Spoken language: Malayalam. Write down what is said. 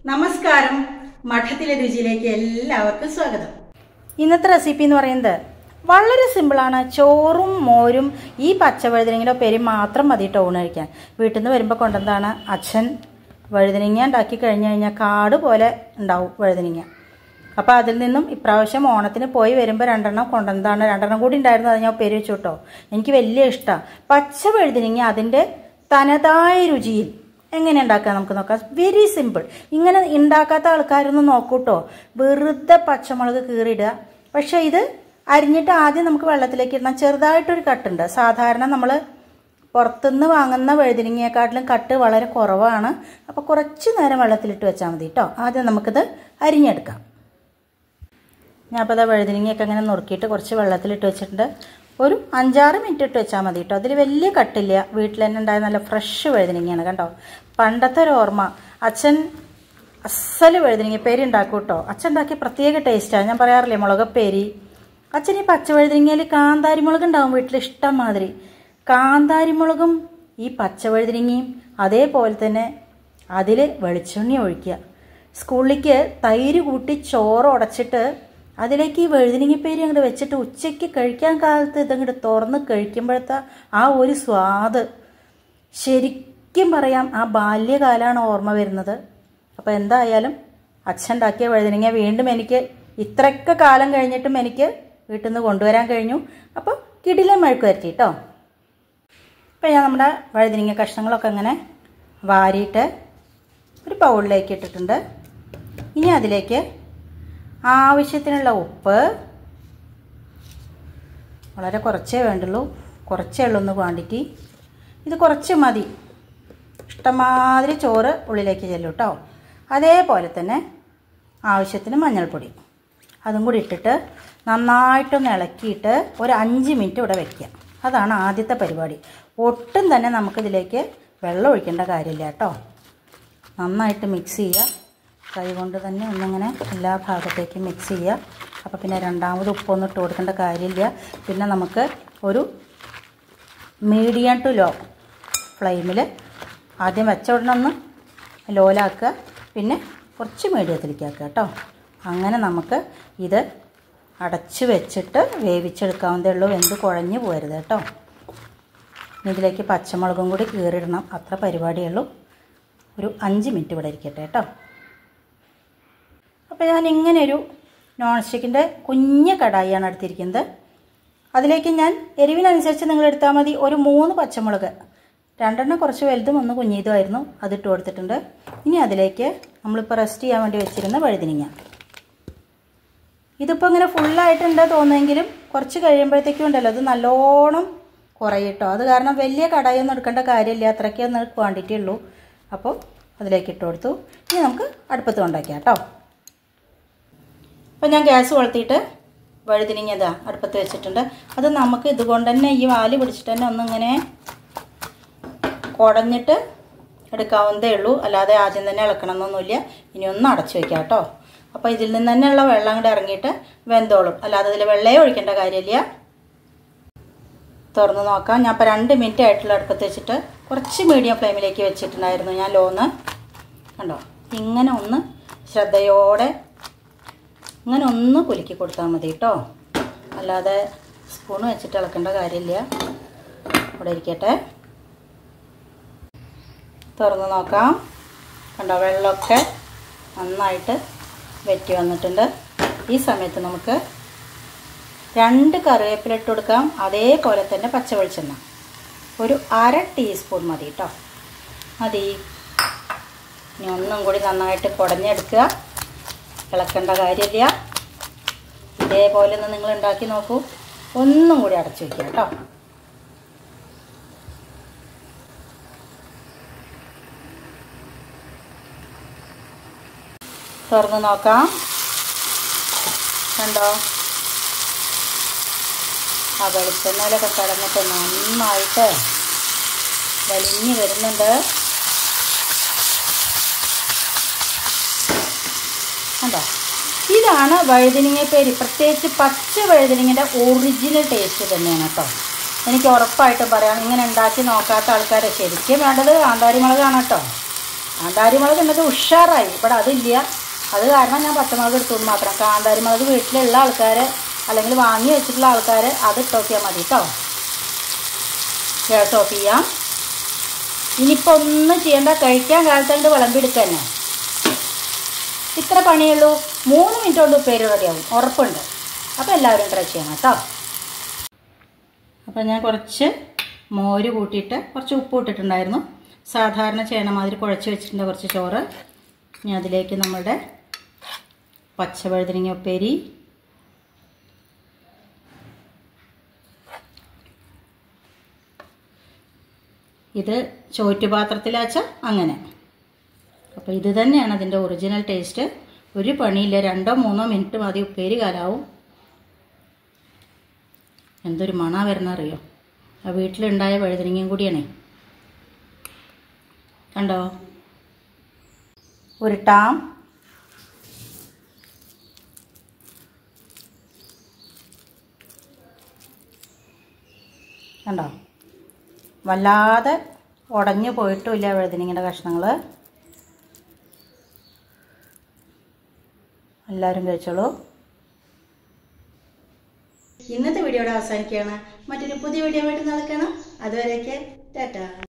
നമസ്കാരം മഠത്തിലെ രുചിയിലേക്ക് എല്ലാവർക്കും സ്വാഗതം ഇന്നത്തെ റെസിപ്പി എന്ന് പറയുന്നത് വളരെ സിമ്പിളാണ് ചോറും മോരും ഈ പച്ചവഴുതനങ്ങിൻ്റെ പേര് മാത്രം മതി കേട്ടോ ഊണ് കഴിക്കാൻ വീട്ടിൽ നിന്ന് വരുമ്പോൾ കൊണ്ടുവന്നതാണ് അച്ഛൻ വഴുതനങ്ങ ഉണ്ടാക്കി കഴിഞ്ഞ് കഴിഞ്ഞാൽ കാട് പോലെ ഉണ്ടാവും വഴുതനങ്ങ അപ്പോൾ അതിൽ നിന്നും ഇപ്രാവശ്യം ഓണത്തിന് പോയി വരുമ്പോൾ രണ്ടെണ്ണം കൊണ്ടുവന്നതാണ് രണ്ടെണ്ണം കൂടി ഉണ്ടായിരുന്നു അത് ഞാൻ പേര് വെച്ചു കേട്ടോ എനിക്ക് വലിയ ഇഷ്ടമാണ് പച്ച വഴുതനങ്ങ അതിൻ്റെ തനതായ രുചിയിൽ എങ്ങനെ ഉണ്ടാക്കാം നമുക്ക് നോക്കാം വെരി സിമ്പിൾ ഇങ്ങനെ ഉണ്ടാക്കാത്ത ആൾക്കാരൊന്നും നോക്കൂട്ടോ വെറുതെ പച്ചമുളക് കീറിയിടുക പക്ഷേ ഇത് അരിഞ്ഞിട്ട് ആദ്യം നമുക്ക് വെള്ളത്തിലേക്ക് ഇടണം ചെറുതായിട്ടൊരു കട്ടുണ്ട് സാധാരണ നമ്മൾ പുറത്തുനിന്ന് വാങ്ങുന്ന വഴുതിനങ്ങയെക്കാട്ടിലും കട്ട് വളരെ കുറവാണ് അപ്പോൾ കുറച്ച് നേരം വെള്ളത്തിലിട്ട് വെച്ചാൽ മതി കേട്ടോ ആദ്യം നമുക്കിത് അരിഞ്ഞെടുക്കാം ഞാൻ അപ്പോൾ അതാ വഴുതിനങ്ങയൊക്കെ അങ്ങനെ നുറുക്കിയിട്ട് കുറച്ച് വെള്ളത്തിലിട്ട് വെച്ചിട്ടുണ്ട് ഒരു അഞ്ചാറ് മിനിറ്റ് ഇട്ട് വെച്ചാൽ മതി കേട്ടോ അതിൽ വലിയ കട്ടില്ല വീട്ടിൽ തന്നെ ഉണ്ടായ നല്ല ഫ്രഷ് വഴുതിനങ്ങയാണ് കണ്ടോ പണ്ടത്തെ ഒരു ഓർമ്മ അച്ഛൻ അസല് വഴുതിനങ്ങ പേരി ഉണ്ടാക്കും കേട്ടോ അച്ഛൻ ഉണ്ടാക്കിയ പ്രത്യേക ടേസ്റ്റാണ് ഞാൻ പറയാറില്ലേ മുളകപ്പേരി അച്ഛൻ ഈ പച്ച വഴുതിനങ്ങയിൽ കാന്താരി മുളക് ഉണ്ടാവും വീട്ടിൽ ഇഷ്ടം മാതിരി കാന്താരി മുളകും ഈ പച്ച വഴുതിനങ്ങയും അതേപോലെ തന്നെ അതിൽ വെളിച്ചെണ്ണ ഒഴിക്കുക സ്കൂളിലേക്ക് തൈര് കൂട്ടി ചോറ് ഉടച്ചിട്ട് അതിലേക്ക് ഈ വഴുതിനങ്ങിപ്പേരി അങ്ങോട്ട് വെച്ചിട്ട് ഉച്ചയ്ക്ക് കഴിക്കാൻ കാലത്ത് ഇതങ്ങോട്ട് തുറന്ന് കഴിക്കുമ്പോഴത്തെ ആ ഒരു സ്വാദ് ശരിക്കും പറയാം ആ ബാല്യകാലമാണ് ഓർമ്മ വരുന്നത് അപ്പോൾ എന്തായാലും അച്ഛൻ ഉണ്ടാക്കിയ വഴുതിനങ്ങ വീണ്ടും എനിക്ക് ഇത്രയൊക്കെ കാലം കഴിഞ്ഞിട്ടും എനിക്ക് വീട്ടിൽ നിന്ന് കൊണ്ടുവരാൻ കഴിഞ്ഞു അപ്പോൾ കിടിലൻ മഴക്ക് വരട്ടി കേട്ടോ ഇപ്പം ഞാൻ നമ്മുടെ വഴുതിനങ്ങ കഷ്ണങ്ങളൊക്കെ അങ്ങനെ വാരിയിട്ട് ഒരു ബൗളിലേക്ക് ഇട്ടിട്ടുണ്ട് ഇനി അതിലേക്ക് ആവശ്യത്തിനുള്ള ഉപ്പ് വളരെ കുറച്ചേ വേണ്ടുള്ളൂ കുറച്ചേ ഉള്ളൂ ഒന്ന് ക്വാണ്ടിറ്റി ഇത് കുറച്ച് മതി ഇഷ്ടമാതിരി ചോറ് ഉള്ളിലേക്ക് ചെല്ലും കേട്ടോ അതേപോലെ തന്നെ ആവശ്യത്തിന് മഞ്ഞൾപ്പൊടി അതും കൂടി ഇട്ടിട്ട് നന്നായിട്ടൊന്ന് ഇളക്കിയിട്ട് ഒരു അഞ്ച് മിനിറ്റ് ഇവിടെ വയ്ക്കുക അതാണ് ആദ്യത്തെ പരിപാടി ഒട്ടും തന്നെ നമുക്കിതിലേക്ക് വെള്ളം ഒഴിക്കേണ്ട കാര്യമില്ല കേട്ടോ നന്നായിട്ട് മിക്സ് ചെയ്യുക കൈ കൊണ്ട് തന്നെ ഒന്നിങ്ങനെ എല്ലാ ഭാഗത്തേക്കും മിക്സ് ചെയ്യുക അപ്പോൾ പിന്നെ രണ്ടാമത് ഉപ്പൊന്നും ഇട്ട് കൊടുക്കേണ്ട കാര്യമില്ല പിന്നെ നമുക്ക് ഒരു മീഡിയം ടു ലോ ഫ്ലെയിമിൽ ആദ്യം വെച്ച ഉടനെ ഒന്ന് ലോലാക്കുക പിന്നെ കുറച്ച് മീഡിയത്തിലേക്ക് ആക്കുക കേട്ടോ അങ്ങനെ നമുക്ക് ഇത് അടച്ച് വെച്ചിട്ട് വേവിച്ചെടുക്കാവുന്നതേ ഉള്ളൂ എന്ത് കുഴഞ്ഞു പോരുത് കേട്ടോ ഇനി ഇതിലേക്ക് പച്ചമുളകും കൂടി കീറിയിടണം അത്ര പരിപാടിയേ ഉള്ളൂ ഒരു അഞ്ച് മിനിറ്റ് ഇവിടെ ഇരിക്കട്ടെ കേട്ടോ അപ്പോൾ ഞാൻ ഇങ്ങനെ ഒരു നോൺ സ്റ്റിക്കിൻ്റെ കുഞ്ഞ കടായിയാണ് എടുത്തിരിക്കുന്നത് അതിലേക്ക് ഞാൻ എരിവിനനുസരിച്ച് നിങ്ങൾ എടുത്താൽ മതി ഒരു മൂന്ന് പച്ചമുളക് രണ്ടെണ്ണം കുറച്ച് വലുതും ഒന്ന് കുഞ്ഞിതുമായിരുന്നു അതിട്ട് കൊടുത്തിട്ടുണ്ട് ഇനി അതിലേക്ക് നമ്മളിപ്പോൾ റെസ്റ്റ് ചെയ്യാൻ വേണ്ടി വെച്ചിരുന്ന വഴുതിനിങ്ങ ഇതിപ്പോൾ ഇങ്ങനെ ഫുള്ളായിട്ടുണ്ട് തോന്നുമെങ്കിലും കുറച്ച് കഴിയുമ്പോഴത്തേക്കും ഉണ്ടല്ലോ അത് നല്ലോണം കുറയിട്ടോ അത് കാരണം വലിയ കടായൊന്നും എടുക്കേണ്ട കാര്യമില്ല അത്രയ്ക്കേ ഒന്ന് ക്വാണ്ടിറ്റി ഉള്ളൂ അപ്പോൾ അതിലേക്ക് ഇട്ട് കൊടുത്തു ഇനി നമുക്ക് അടുപ്പത്ത് കൊണ്ടാക്കാം കേട്ടോ അപ്പോൾ ഞാൻ ഗ്യാസ് കൊളുത്തിയിട്ട് വഴുതിനിങ്ങതാ അടുപ്പത്ത് വെച്ചിട്ടുണ്ട് അത് നമുക്ക് ഇതുകൊണ്ട് തന്നെ ഈ വാല് പിടിച്ചിട്ട് തന്നെ ഒന്നിങ്ങനെ കുടഞ്ഞിട്ട് എടുക്കാവുന്നതേ ഉള്ളൂ അല്ലാതെ ആദ്യം തന്നെ ഇളക്കണമെന്നൊന്നുമില്ല ഇനി ഒന്ന് അടച്ചു വയ്ക്കാം കേട്ടോ അപ്പോൾ ഇതിൽ നിന്ന് തന്നെയുള്ള വെള്ളം കൂടെ ഇറങ്ങിയിട്ട് വെന്തോളും അല്ലാതെ ഇതിൽ വെള്ളയെ ഒഴിക്കേണ്ട കാര്യമില്ല തുറന്ന് നോക്കാം ഞാൻ ഇപ്പോൾ രണ്ട് മിനിറ്റ് ആയിട്ടുള്ള അടുപ്പത്ത് വെച്ചിട്ട് കുറച്ച് മീഡിയം ഫ്ലെയിമിലേക്ക് വെച്ചിട്ടുണ്ടായിരുന്നു ഞാൻ ലോന്ന് കണ്ടോ ഇങ്ങനെ ഒന്ന് ശ്രദ്ധയോടെ ഇങ്ങനെ ഒന്ന് കുലുക്കി കൊടുത്താൽ മതി കേട്ടോ അല്ലാതെ സ്പൂൺ വെച്ചിട്ട് ഇളക്കേണ്ട കാര്യമില്ല ഇവിടെ ഇരിക്കട്ടെ തുറന്ന് നോക്കാം കണ്ടോ വെള്ളമൊക്കെ നന്നായിട്ട് വെറ്റി വന്നിട്ടുണ്ട് ഈ സമയത്ത് നമുക്ക് രണ്ട് കറിവേപ്പില ഇട്ട് കൊടുക്കാം അതേപോലെ തന്നെ പച്ച വെളിച്ചെണ്ണ ഒരു അര ടീസ്പൂൺ മതി കേട്ടോ മതി ഇനി ഒന്നും കൂടി നന്നായിട്ട് കുടഞ്ഞെടുക്കുക ഇളക്കേണ്ട കാര്യമില്ല ഇതേപോലെ ഒന്ന് നിങ്ങൾ ഉണ്ടാക്കി നോക്കൂ ഒന്നും കൂടി അടച്ചു വയ്ക്കുക കേട്ടോ തുറന്ന് നോക്കാം കണ്ടോ ആ വെളിച്ചെണ്ണയിലൊക്കെ കിടന്നിട്ട് നന്നായിട്ട് വലിഞ്ഞ് വരുന്നുണ്ട് കണ്ടോ ഇതാണ് വഴുതിനിങ്ങപ്പേരി പ്രത്യേകിച്ച് പച്ച വഴുതിനിങ്ങയുടെ ഒറിജിനൽ ടേസ്റ്റ് തന്നെയാണ് കേട്ടോ എനിക്ക് ഉറപ്പായിട്ടും പറയാം ഇങ്ങനെ ഉണ്ടാക്കി നോക്കാത്ത ആൾക്കാരെ ശരിക്കും വേണ്ടത് കാന്താരി മുളകാണ് കേട്ടോ കാന്താരി മുളക് ഉള്ളത് ഉഷാറായി ഇവിടെ അതില്ല അത് കാരണം ഞാൻ പച്ചമുളക് എടുത്തു എന്ന് മാത്രം കാന്താരി മുളക് വീട്ടിലുള്ള ആൾക്കാർ അല്ലെങ്കിൽ വാങ്ങി വെച്ചിട്ടുള്ള ആൾക്കാർ അത് ഇട്ട് നോക്കിയാൽ മതി കേട്ടോ ഗ്യാസ് ഓഫ് ചെയ്യാം ഇനിയിപ്പോൾ ഒന്നും ചെയ്യണ്ട കഴിക്കാൻ കാലത്തണ്ട് വിളമ്പെടുക്കുക തന്നെ ഇത്ര പണിയുള്ളൂ മൂന്ന് മിനിറ്റ് കൊണ്ട് ഉപ്പേരി റെഡിയാവും ഉറപ്പുണ്ട് അപ്പോൾ എല്ലാവരും ട്രൈ ചെയ്യണം കേട്ടോ അപ്പോൾ ഞാൻ കുറച്ച് മോര് കൂട്ടിയിട്ട് കുറച്ച് ഉപ്പ് ഇട്ടിട്ടുണ്ടായിരുന്നു സാധാരണ ചെയ്യണ മാതിരി കുഴച്ച് വെച്ചിട്ടുണ്ട് കുറച്ച് ചോറ് ഇനി അതിലേക്ക് നമ്മളുടെ പച്ചവഴുതിരിങ്ങ ഉപ്പേരി ഇത് ചോറ്റുപാത്രത്തിലാച്ച അങ്ങനെ അപ്പോൾ ഇത് തന്നെയാണ് അതിൻ്റെ ഒറിജിനൽ ടേസ്റ്റ് ഒരു പണിയില്ല രണ്ടോ മൂന്നോ മിനിറ്റ് മതി ഉപ്പേരി കാലാവും എന്തൊരു മണ വരുന്ന അറിയോ ആ വീട്ടിലുണ്ടായ വഴുതനങ്ങയും കൂടിയാണേ കണ്ടോ ഉരുട്ടാം കണ്ടോ വല്ലാതെ ഉടഞ്ഞു പോയിട്ടുമില്ല വഴുതനങ്ങയുടെ കഷ്ണങ്ങൾ എല്ലാവരും കഴിച്ചോളൂ ഇന്നത്തെ വീഡിയോയുടെ അവസാനിക്കുകയാണ് മറ്റൊരു പുതിയ വീഡിയോ ആയിട്ട് നടക്കണം അതുവരെയൊക്കെ ടാറ്റാ